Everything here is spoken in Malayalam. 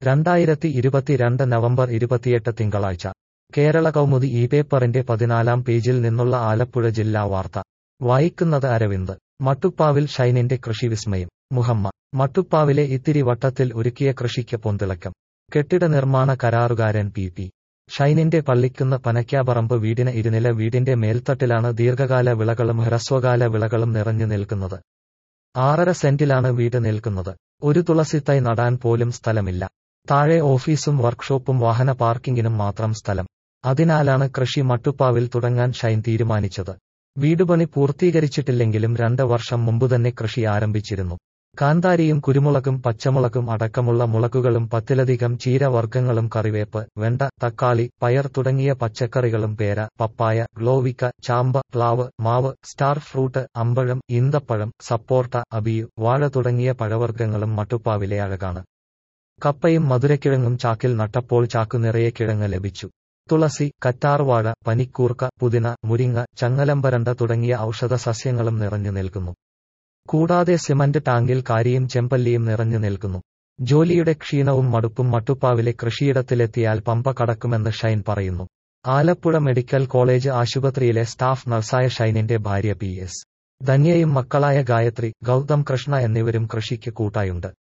രണ്ടായിരത്തി ഇരുപത്തിരണ്ട് നവംബർ ഇരുപത്തിയെട്ട് തിങ്കളാഴ്ച കേരള കൗമുദി ഈ പേപ്പറിന്റെ പതിനാലാം പേജിൽ നിന്നുള്ള ആലപ്പുഴ ജില്ലാ വാർത്ത വായിക്കുന്നത് അരവിന്ദ് മട്ടുപ്പാവിൽ ഷൈനിന്റെ കൃഷി വിസ്മയം മുഹമ്മ മട്ടുപ്പാവിലെ ഇത്തിരി വട്ടത്തിൽ ഒരുക്കിയ കൃഷിക്ക് പൊന്തിളക്കം കെട്ടിട നിർമ്മാണ കരാറുകാരൻ പി പി ഷൈനിന്റെ പള്ളിക്കുന്ന് പനയ്ക്കാപറമ്പ് വീടിന് ഇരുനില വീടിന്റെ മേൽത്തട്ടിലാണ് ദീർഘകാല വിളകളും ഹ്രസ്വകാല വിളകളും നിറഞ്ഞു നിൽക്കുന്നത് ആറര സെന്റിലാണ് വീട് നിൽക്കുന്നത് ഒരു തുളസിത്തൈ നടാൻ പോലും സ്ഥലമില്ല താഴെ ഓഫീസും വർക്ക്ഷോപ്പും വാഹന പാർക്കിങ്ങിനും മാത്രം സ്ഥലം അതിനാലാണ് കൃഷി മട്ടുപ്പാവിൽ തുടങ്ങാൻ ഷൈൻ തീരുമാനിച്ചത് വീടുപണി പൂർത്തീകരിച്ചിട്ടില്ലെങ്കിലും രണ്ട് വർഷം മുമ്പുതന്നെ കൃഷി ആരംഭിച്ചിരുന്നു കാന്താരിയും കുരുമുളകും പച്ചമുളകും അടക്കമുള്ള മുളകുകളും പത്തിലധികം ചീരവർഗ്ഗങ്ങളും കറിവേപ്പ് വെണ്ട തക്കാളി പയർ തുടങ്ങിയ പച്ചക്കറികളും പേര പപ്പായ ഗ്ലോവിക്ക ചാമ്പ പ്ലാവ് മാവ് സ്റ്റാർ ഫ്രൂട്ട് അമ്പഴം ഈന്തപ്പഴം സപ്പോർട്ട അബിയു വാഴ തുടങ്ങിയ പഴവർഗ്ഗങ്ങളും മട്ടുപ്പാവിലെ അഴകാണ് കപ്പയും മധുരക്കിഴങ്ങും ചാക്കിൽ നട്ടപ്പോൾ ചാക്കു നിറയെ കിഴങ്ങ് ലഭിച്ചു തുളസി കറ്റാർവാഴ പനിക്കൂർക്ക പുതിന മുരിങ്ങ ചങ്ങലമ്പരണ്ട തുടങ്ങിയ ഔഷധ സസ്യങ്ങളും നിറഞ്ഞു നിൽക്കുന്നു കൂടാതെ സിമന്റ് ടാങ്കിൽ കാരിയും ചെമ്പല്ലിയും നിറഞ്ഞു നിൽക്കുന്നു ജോലിയുടെ ക്ഷീണവും മടുപ്പും മട്ടുപ്പാവിലെ കൃഷിയിടത്തിലെത്തിയാൽ പമ്പ കടക്കുമെന്ന് ഷൈൻ പറയുന്നു ആലപ്പുഴ മെഡിക്കൽ കോളേജ് ആശുപത്രിയിലെ സ്റ്റാഫ് നഴ്സായ ഷൈനിന്റെ ഭാര്യ പി എസ് ധന്യയും മക്കളായ ഗായത്രി ഗൗതം കൃഷ്ണ എന്നിവരും കൃഷിക്ക് കൂട്ടായുണ്ട്